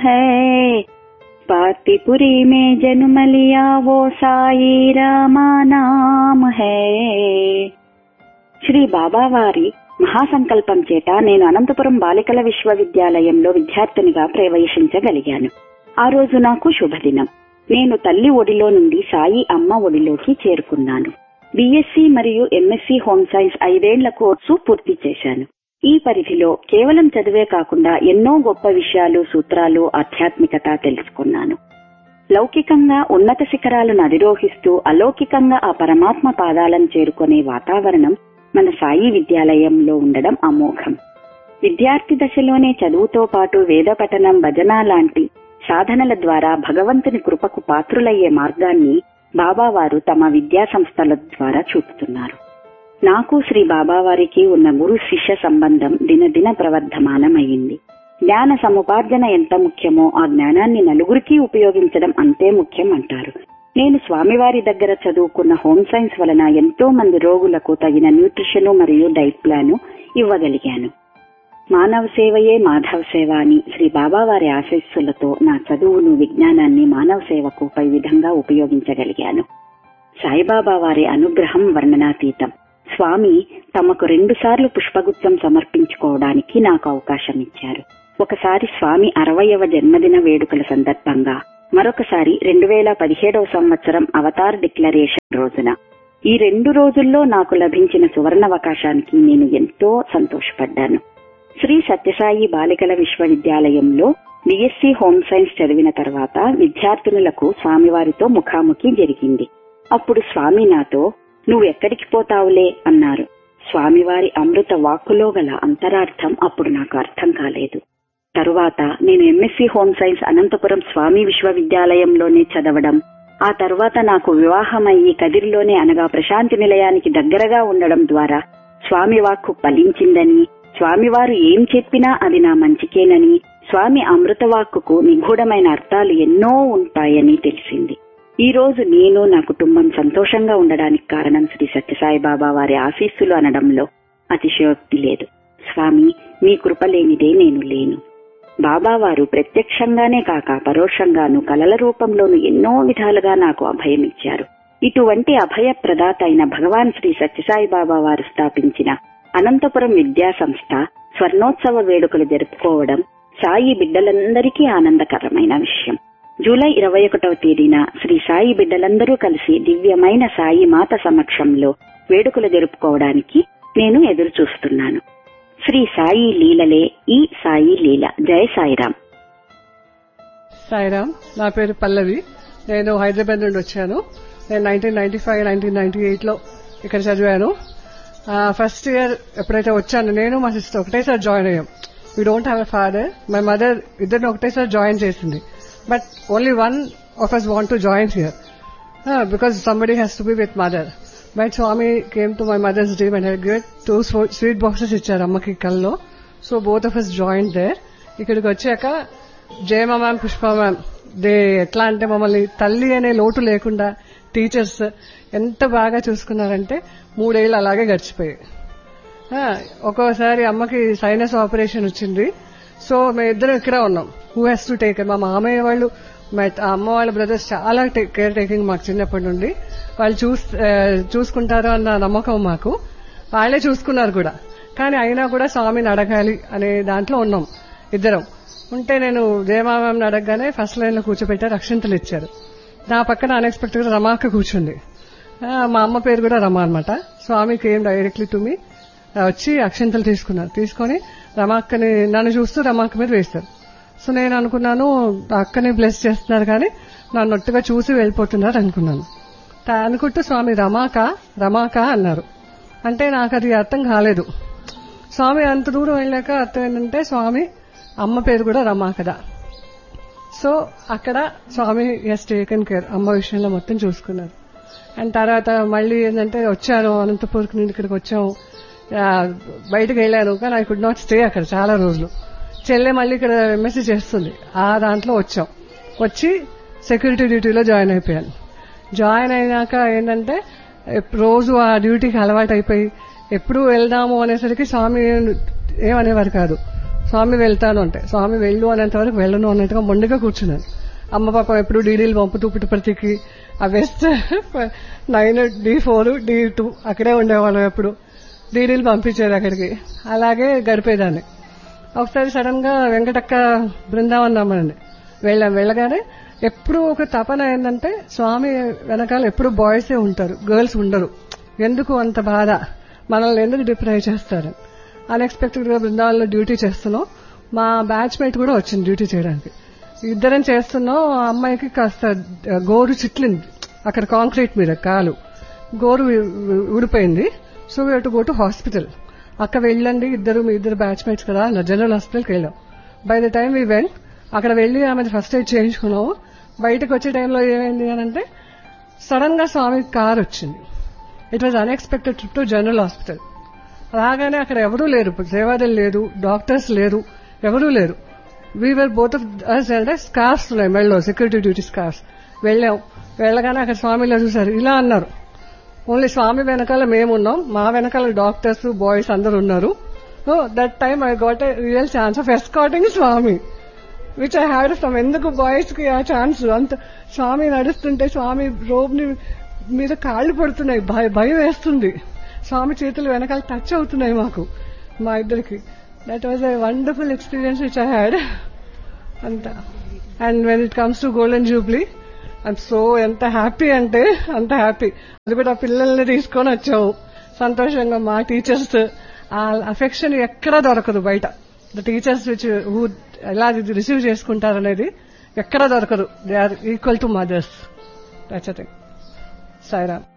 है पातिपुरी में जन्म लिया वो साई रामा नाम है శ్రీ బాబావారి మహాసంకల్పం చేత నేను అనంతపురం బాలికల విశ్వవిద్యాలయంలో విద్యార్థినిగా ప్రవేశించగలిగాను ఆ రోజు నాకు శుభదినం నేను తల్లి ఒడిలో నుండి సాయి అమ్మ ఒడిలోకి చేరుకున్నాను బీఎస్సీ మరియు ఎంఎస్సీ హోమ్ సైన్స్ ఐదేళ్ల కోర్సు పూర్తి చేశాను ఈ పరిధిలో కేవలం చదివే కాకుండా ఎన్నో గొప్ప విషయాలు సూత్రాలు ఆధ్యాత్మికత తెలుసుకున్నాను లౌకికంగా ఉన్నత శిఖరాలను అధిరోహిస్తూ అలౌకికంగా ఆ పరమాత్మ పాదాలను చేరుకునే వాతావరణం మన సాయి విద్యాలయంలో ఉండడం అమోఘం విద్యార్థి దశలోనే చదువుతో పాటు వేద పఠనం భజన లాంటి సాధనల ద్వారా భగవంతుని కృపకు పాత్రులయ్యే మార్గాన్ని బాబావారు తమ విద్యా సంస్థల ద్వారా చూపుతున్నారు నాకు శ్రీ బాబావారికి ఉన్న గురు శిష్య సంబంధం దినదిన ప్రవర్ధమానమయ్యింది జ్ఞాన సముపార్జన ఎంత ముఖ్యమో ఆ జ్ఞానాన్ని నలుగురికి ఉపయోగించడం అంతే ముఖ్యం అంటారు నేను స్వామివారి దగ్గర చదువుకున్న హోమ్ సైన్స్ వలన ఎంతో మంది రోగులకు తగిన న్యూట్రిషన్ మరియు డైట్ ప్లాన్ ఇవ్వగలిగాను మానవ సేవయే మాధవ సేవ అని శ్రీ బాబావారి ఆశీస్సులతో నా చదువును విజ్ఞానాన్ని మానవ సేవకు పై విధంగా ఉపయోగించగలిగాను సాయిబాబా వారి అనుగ్రహం వర్ణనాతీతం స్వామి తమకు రెండు సార్లు పుష్పగుచ్చం సమర్పించుకోవడానికి నాకు అవకాశం ఇచ్చారు ఒకసారి స్వామి అరవయవ జన్మదిన వేడుకల సందర్భంగా మరొకసారి రెండు వేల పదిహేడవ సంవత్సరం అవతార్ డిక్లరేషన్ రోజున ఈ రెండు రోజుల్లో నాకు లభించిన సువర్ణావకాశానికి నేను ఎంతో సంతోషపడ్డాను శ్రీ సత్యసాయి బాలికల విశ్వవిద్యాలయంలో బిఎస్సి హోమ్ సైన్స్ చదివిన తర్వాత విద్యార్థినులకు స్వామివారితో ముఖాముఖి జరిగింది అప్పుడు స్వామి నాతో నువ్వెక్కడికి పోతావులే అన్నారు స్వామివారి అమృత వాక్కులో గల అంతరార్థం అప్పుడు నాకు అర్థం కాలేదు తరువాత నేను ఎంఎస్సి హోమ్ సైన్స్ అనంతపురం స్వామి విశ్వవిద్యాలయంలోనే చదవడం ఆ తర్వాత నాకు వివాహమయ్యి కదిరిలోనే అనగా ప్రశాంతి నిలయానికి దగ్గరగా ఉండడం ద్వారా స్వామి వాక్కు ఫలించిందని స్వామివారు ఏం చెప్పినా అది నా మంచికేనని స్వామి అమృతవాక్కుకు నిగూఢమైన అర్థాలు ఎన్నో ఉంటాయని తెలిసింది ఈ రోజు నేను నా కుటుంబం సంతోషంగా ఉండడానికి కారణం శ్రీ సత్యసాయి బాబా వారి ఆశీస్సులు అనడంలో అతిశయోక్తి లేదు స్వామి మీ కృప లేనిదే నేను లేను బాబా వారు ప్రత్యక్షంగానే కాక పరోక్షంగాను కలల రూపంలోను ఎన్నో విధాలుగా నాకు అభయం ఇచ్చారు ఇటువంటి అభయ ప్రదాత అయిన భగవాన్ శ్రీ సత్యసాయి బాబా వారు స్థాపించిన అనంతపురం విద్యా సంస్థ స్వర్ణోత్సవ వేడుకలు జరుపుకోవడం సాయి బిడ్డలందరికీ ఆనందకరమైన విషయం జూలై ఇరవై ఒకటవ తేదీన శ్రీ సాయి బిడ్డలందరూ కలిసి దివ్యమైన సాయి మాత సమక్షంలో వేడుకలు జరుపుకోవడానికి నేను ఎదురు చూస్తున్నాను శ్రీ సాయి లీలలే ఈ సాయి లీల జయ సాయిరాం సాయిరామ్ నా పేరు పల్లవి నేను హైదరాబాద్ నుండి వచ్చాను నేను nineteen ninety five nineteen ninety eight లో ఇక్కడ చదివాను ఫస్ట్ ఇయర్ ఎప్పుడైతే వచ్చాను నేను మా సిస్టర్ ఒకటేసారి జాయిన్ అయ్యాం we don't have a father my mother ఇద్దరిని ఒకటేసారి జాయిన్ చేసింది but only one of us want to join here because somebody has to be with mother but Swami came to my mother's dream and get two sweet boxes ఇచ్చారు అమ్మకి కల్లో so both of us join there ఇక్కడికి వచ్చాక Jayama ma'am Pushpa ma'am they ఎట్లా అంటే మమ్మల్ని తల్లి అనే లోటు లేకుండా టీచర్స్ ఎంత బాగా చూసుకున్నారంటే మూడేళ్ళు అలాగే గడిచిపోయాయి ఒక్కోసారి అమ్మకి సైనస్ ఆపరేషన్ వచ్చింది సో మేమిద్దరం ఇక్కడ ఉన్నాం హూ హ్యాస్ టు టేక్ మా మామయ్య వాళ్ళు అమ్మ వాళ్ళ బ్రదర్స్ చాలా కేర్ టేకింగ్ మాకు చిన్నప్పటి నుండి వాళ్ళు చూసుకుంటారు అన్న నమ్మకం మాకు వాళ్ళే చూసుకున్నారు కూడా కానీ అయినా కూడా స్వామిని అడగాలి అనే దాంట్లో ఉన్నాం ఇద్దరం ఉంటే నేను జయమామని అడగగానే ఫస్ట్ లైన్ లో కూర్చోబెట్టారు అక్షంతలు ఇచ్చారు నా పక్కన అన్ఎక్స్పెక్టెడ్ గా రమాక కూర్చుంది మా అమ్మ పేరు కూడా రమా అనమాట Swami came directly to me వచ్చి అక్షంతలు తీసుకున్నారు తీసుకొని రమాక్కని నన్ను చూస్తూ రమాక్క మీద వేస్తారు సో నేను అనుకున్నాను అక్కని బ్లెస్ చేస్తున్నారు కానీ నన్ను ఒట్టుగా చూసి వెళ్ళిపోతున్నారు అనుకున్నాను అనుకుంటూ స్వామి రమాక రమాక అన్నారు అంటే నాకు అది అర్థం కాలేదు స్వామి అంత దూరం వెళ్ళాక అర్థం ఏంటంటే స్వామి అమ్మ పేరు కూడా రమా కదా సో అక్కడ స్వామి ఎస్ టేకన్ కేర్ అమ్మ విషయంలో మొత్తం చూసుకున్నారు అండ్ తర్వాత మళ్ళీ ఏంటంటే వచ్చాను అనంతపూర్ నుండి ఇక్కడికి వచ్చాము బయటకు వెళ్ళాను కానీ ఐ కుడ్ నాట్ స్టే అక్కడ చాలా రోజులు చెల్లె మళ్ళీ ఇక్కడ ఎంఎస్సీ చేస్తుంది ఆ దాంట్లో వచ్చాం వచ్చి సెక్యూరిటీ డ్యూటీలో జాయిన్ అయిపోయాను జాయిన్ అయినాక ఏంటంటే రోజు ఆ డ్యూటీకి అలవాటు అయిపోయి ఎప్పుడు వెళ్దాము అనేసరికి స్వామి ఏమనేవారు కాదు స్వామి వెళ్తాను అంటే స్వామి వెళ్ళు అనేంత వరకు వెళ్ళను అన్నట్టుగా మొండిగా కూర్చున్నాను అమ్మ పాపం ఎప్పుడు డీడీలు పంపుతూ పుట్టుపర్తికి ఆ west nine D four D two అక్కడే ఉండేవాళ్ళం ఎప్పుడు డీడీలు పంపించారు అక్కడికి అలాగే గడిపేదాన్ని ఒకసారి సడన్ గా వెంకటక్క బృందావన్ రమ్మనండి వెళ్ళాం వెళ్ళగానే ఎప్పుడు ఒక తపన ఏంటంటే స్వామి వెనకాల ఎప్పుడు బాయ్సే ఉంటారు గర్ల్స్ ఉండరు ఎందుకు అంత బాధ మనల్ని ఎందుకు డిప్రైవ్ చేస్తారు అన్ఎక్స్పెక్టెడ్ గా బృందావనంలో డ్యూటీ చేస్తున్నాం మా బ్యాచ్ మేట్ కూడా వచ్చింది డ్యూటీ చేయడానికి ఇద్దరం చేస్తున్నాం ఆ అమ్మాయికి కాస్త గోరు చిట్లింది అక్కడ కాంక్రీట్ మీద కాలు గోరు ఊడిపోయింది so we to go to hospital అక్క వెళ్ళండి ఇద్దరు మీ ఇద్దరు బ్యాచ్ మేట్స్ కదా అలా జనరల్ హాస్పిటల్కి వెళ్ళాం by the time we went అక్కడ వెళ్ళి ఆమె ఫస్ట్ ఎయిడ్ చేయించుకున్నాము బయటకు వచ్చే టైంలో ఏమైంది అని అంటే సడన్ గా స్వామి కార్ వచ్చింది it was unexpected trip to general hospital రాగానే అక్కడ ఎవరూ లేరు సేవాదలు లేరు డాక్టర్స్ లేరు ఎవరూ లేరు వీవర్ బోత్ ఆఫ్ అస్ అంటే స్కార్స్ ఉన్నాయి మెళ్ళలో సెక్యూరిటీ డ్యూటీ స్కార్స్ వెళ్ళాం వెళ్ళగానే అక్కడ స్వామిలో చూశారు ఇలా అన్నారు ఓన్లీ స్వామి వెనకాల మేమున్నాం మా వెనకాల డాక్టర్స్ బాయ్స్ అందరు ఉన్నారు that time I got a real chance of escorting Swami which I had from ఎందుకు బాయ్స్ కి ఆ ఛాన్స్ అంత స్వామి నడుస్తుంటే స్వామి రోబ్ ని మీద కాళ్ళు పడుతున్నాయి భయం వేస్తుంది స్వామి చేతులు వెనకాల టచ్ అవుతున్నాయి మాకు మా ఇద్దరికి that was a wonderful experience which I had అంత and when it comes to golden jubilee I'm so ఎంత హ్యాపీ అంటే అంత హ్యాపీ అది కూడా పిల్లల్ని తీసుకొని వచ్చాము సంతోషంగా మా టీచర్స్ ఆ అఫెక్షన్ ఎక్కడా దొరకదు బయట ద టీచర్స్ విచ్ హూ ఎలా రిసీవ్ చేసుకుంటారనేది ఎక్కడా దొరకదు they are equal to mothers that's thing Sairam